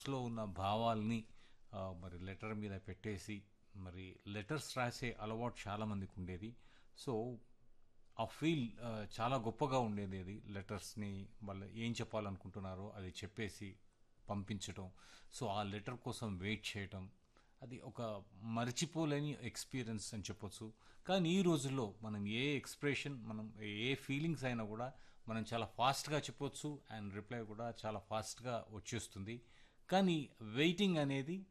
లో ఉన్న భావాల్ని ఆ, మరి లెటర్ మీద పెట్టేసి మరి లెటర్స్ రాసే అలవాటు చాలా మందికి ఉండేది సో ఆ ఫీల్ చాలా గొప్పగా ఉండేది అది లెటర్స్ని వాళ్ళు ఏం చెప్పాలనుకుంటున్నారో అది చెప్పేసి పంపించడం సో ఆ లెటర్ కోసం వెయిట్ చేయటం అది ఒక మర్చిపోలేని ఎక్స్పీరియన్స్ అని చెప్పొచ్చు కానీ ఈ రోజుల్లో మనం ఏ ఎక్స్ప్రెషన్ మనం ఏ ఫీలింగ్స్ అయినా కూడా మనం చాలా ఫాస్ట్గా చెప్పొచ్చు అండ్ రిప్లై కూడా చాలా ఫాస్ట్గా వచ్చేస్తుంది కానీ వెయిటింగ్ అనేది